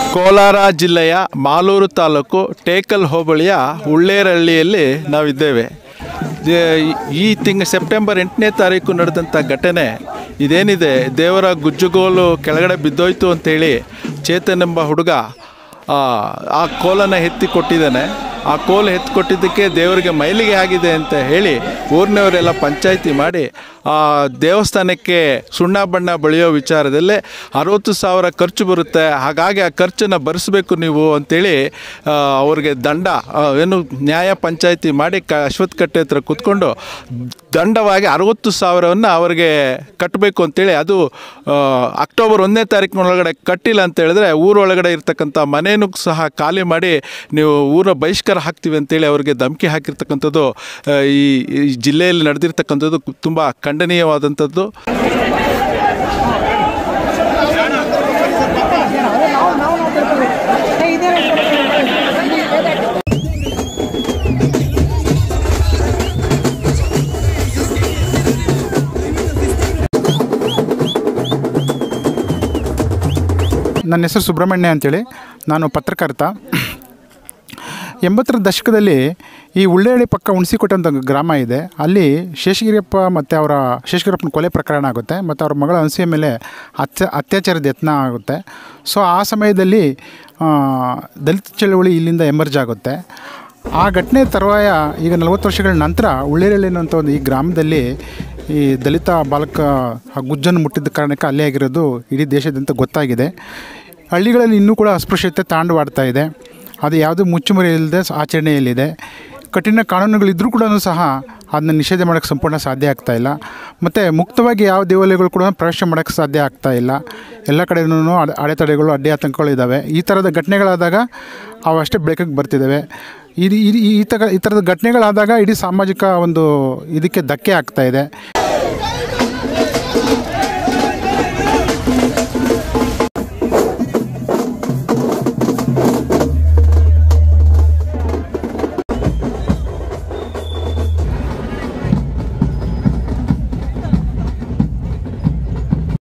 ಕೋಲಾರ ಜಿಲ್ಲೆಯ ಮಾಲೂರು ತಾಲೂಕು ಟೇಕಲ್ ಹೋಬಳಿಯ ಉಳ್ಳೇರಹಳ್ಳಿಯಲ್ಲಿ ನಾವಿದ್ದೇವೆ ದೇ- ಈ ತಿಂಗ ಸೆಪ್ಟೆಂಬರ್ ಎಂಟನೇ ತಾರೀಕು ನಡೆದಂಥ ಘಟನೆ ಇದೇನಿದೆ ದೇವರ ಗುಜ್ಜುಗೋಲು ಕೆಳಗಡೆ ಬಿದ್ದೋಯ್ತು ಅಂತೇಳಿ ಚೇತನ್ ಎಂಬ ಹುಡುಗ ಆ, ಆ ಕೋಲನ್ನು ಎತ್ತಿ ಕೊಟ್ಟಿದ್ದಾನೆ ಆ ಕೋಲು ಎತ್ತಿ ಕೊಟ್ಟಿದ್ದಕ್ಕೆ ದೇವರಿಗೆ ಮೈಲಿಗೆ ಆಗಿದೆ ಅಂತ ಹೇಳಿ ಊರಿನವರೆಲ್ಲ ಪಂಚಾಯಿತಿ ಮಾಡಿ ಆ ದೇವಸ್ಥಾನಕ್ಕೆ ಸುಣ್ಣ ಬಣ್ಣ ಬಳಿಯೋ ವಿಚಾರದಲ್ಲೇ ಅರವತ್ತು ಸಾವಿರ ಖರ್ಚು ಬರುತ್ತೆ ಹಾಗಾಗಿ ಆ ಖರ್ಚನ್ನು ಭರಿಸಬೇಕು ನೀವು ಅಂತೇಳಿ ಆ, ಅವ್ರಿಗೆ ದಂಡ ಆ, ಏನು ನ್ಯಾಯ ಪಂಚಾಯಿತಿ ಮಾಡಿ ಕ ಅಶ್ವತ್ಥ ಕಟ್ಟೆ ಹತ್ರ ಕೂತ್ಕೊಂಡು ದಂಡವಾಗಿ ಅರವತ್ತು ಸಾವಿರವನ್ನು ಅವರಿಗೆ ಕಟ್ಟಬೇಕು ಅಂತೇಳಿ ಅದು ಆ, ಅಕ್ಟೋಬರ್ ಒಂದನೇ ತಾರೀಕಿನೊಳಗಡೆ ಕಟ್ಟಿಲ್ಲ ಅಂತ ಹೇಳಿದ್ರೆ ಊರೊಳಗಡೆ ಇರ್ತಕ್ಕಂಥ ಮನೇನೂ ಸಹ ಖಾಲಿ ಮಾಡಿ ನೀವು ಊರ ಬಹಿಷ್ಕಾರ ಹಾಕ್ತೀವಿ ಅಂತೇಳಿ ಅವರಿಗೆ ಧಮಕಿ ಹಾಕಿರ್ತಕ್ಕಂಥದ್ದು ಆ, ಈ ಈ ಜಿಲ್ಲೆಯಲ್ಲಿ ನಡೆದಿರ್ತಕ್ಕಂಥದ್ದು ತುಂಬ ಖಂಡನೀಯವಾದಂಥದ್ದು ನನ್ನ ಹೆಸರು ಸುಬ್ರಹ್ಮಣ್ಯ ಅಂತೇಳಿ ನಾನು ಪತ್ರಕರ್ತ ಎಂಬತ್ತರ ದಶಕದಲ್ಲಿ ಈ ಉಳ್ಳೇಳಿ ಪಕ್ಕ ಹುಣಸಿಕೋಟೆ ಅಂತ ಒಂದು ಗ್ರಾಮ ಇದೆ ಅಲ್ಲಿ ಶೇಷಗಿರಿಯಪ್ಪ ಮತ್ತು ಅವರ ಶೇಷಗಿರಿಯಪ್ಪನ ಕೊಲೆ ಪ್ರಕರಣ ಆಗುತ್ತೆ ಮತ್ತು ಅವ್ರ ಮಗಳ ಅನಸೂಯ ಮೇಲೆ ಅತ್ಯ ಅತ್ಯಾಚಾರದ ಯತ್ನ ಆಗುತ್ತೆ ಸೊ ಆ ಸಮಯದಲ್ಲಿ ಆ, ದಲಿತ ಚಳವಳಿ ಇಲ್ಲಿಂದ ಎಮರ್ಜ್ ಆಗುತ್ತೆ ಆ ಘಟನೆ ತರುವಾಯ ಈಗ ನಲವತ್ತು ವರ್ಷಗಳ ನಂತರ ಉಳ್ಳೇರಳ್ಳಿ ಅನ್ನೋಂಥ ಒಂದು ಈ ಗ್ರಾಮದಲ್ಲಿ ಈ ದಲಿತ ಬಾಲಕ ಆ ಗುಜ್ಜನ್ನು ಮುಟ್ಟಿದ್ದ ಕಾರಣಕ್ಕೆ ಅಲ್ಲೇ ಆಗಿರೋದು ಇಡೀ ದೇಶದಂತ ಗೊತ್ತಾಗಿದೆ ಹಳ್ಳಿಗಳಲ್ಲಿ ಇನ್ನೂ ಕೂಡ ಅಸ್ಪೃಶ್ಯತೆ ತಾಂಡವಾಡ್ತಾ ಇದೆ ಅದು ಯಾವುದೂ ಮುಚ್ಚುಮರೆ ಇಲ್ಲದೆ ಆಚರಣೆಯಲ್ಲಿದೆ ಕಠಿಣ ಕಾನೂನುಗಳಿದ್ದರೂ ಕೂಡ ಸಹ ಅದನ್ನ ನಿಷೇಧ ಮಾಡೋಕ್ಕೆ ಸಂಪೂರ್ಣ ಸಾಧ್ಯ ಆಗ್ತಾ ಇಲ್ಲ ಮತ್ತು ಮುಕ್ತವಾಗಿ ಯಾವ ದೇವಾಲಯಗಳು ಕೂಡ ಪ್ರವೇಶ ಮಾಡೋಕ್ಕೆ ಸಾಧ್ಯ ಆಗ್ತಾ ಇಲ್ಲ ಎಲ್ಲ ಕಡೆನೂ ಅಡೆ ಅಡೆತಡೆಗಳು ಅಡ್ಡಿ ಆತಂಕಗಳು ಇದ್ದಾವೆ ಈ ಥರದ ಘಟನೆಗಳಾದಾಗ ಅವು ಅಷ್ಟೇ ಬೆಳಕಿಗೆ ಬರ್ತಿದ್ದಾವೆ ಇದು ಈ ಈ ಥರ ಈ ಥರದ ಘಟನೆಗಳಾದಾಗ ಇಡೀ ಸಾಮಾಜಿಕ ಒಂದು ಇದಕ್ಕೆ ಧಕ್ಕೆ ಆಗ್ತಾ ಇದೆ